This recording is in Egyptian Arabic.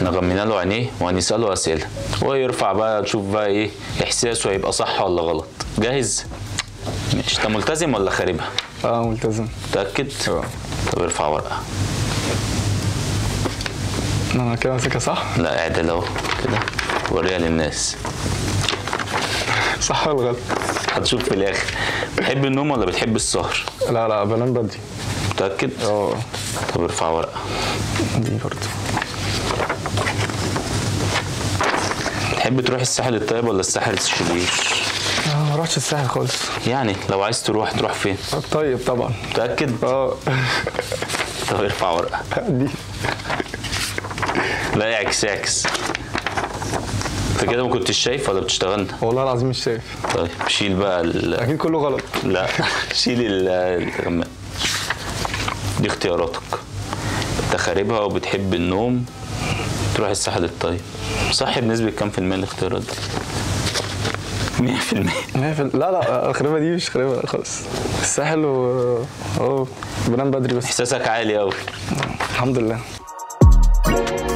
احنا غمينا له عينيه وهنساله اسئله هو يرفع بقى تشوف بقى ايه احساسه هيبقى صح ولا غلط جاهز ماشي انت ملتزم ولا خاربها اه ملتزم متاكد اه طب ارفع ورقه انا كده ماسكها صح لا اعدل اهو كده وريها للناس صح ولا غلط هتشوف في الاخر بتحب النوم ولا بتحب السهر لا لا بنام بدري متاكد اه طب ارفع ورقه دي برضه تحب تروح الساحل الطيب ولا الساحل الشرير آه، ما رحتش الساحل خالص يعني لو عايز تروح تروح فين طيب طبعا متاكد اه طب ارفع ورقه دي لا اعكس اعكس انت كده ما كنتش شايف ولا بتشتغلنا والله العظيم مش شايف طيب شيل بقى ال... اكيد كله غلط لا شيل ال- الغماء دي اختياراتك انت خاربها وبتحب النوم تروح الساحل الطيب صح بنسبة كام في المية الاختيارات دي؟ 100% ما في لا لا الخريبه دي مش خريبه خالص الساحل و اه بنام بدري بس احساسك عالي قوي الحمد لله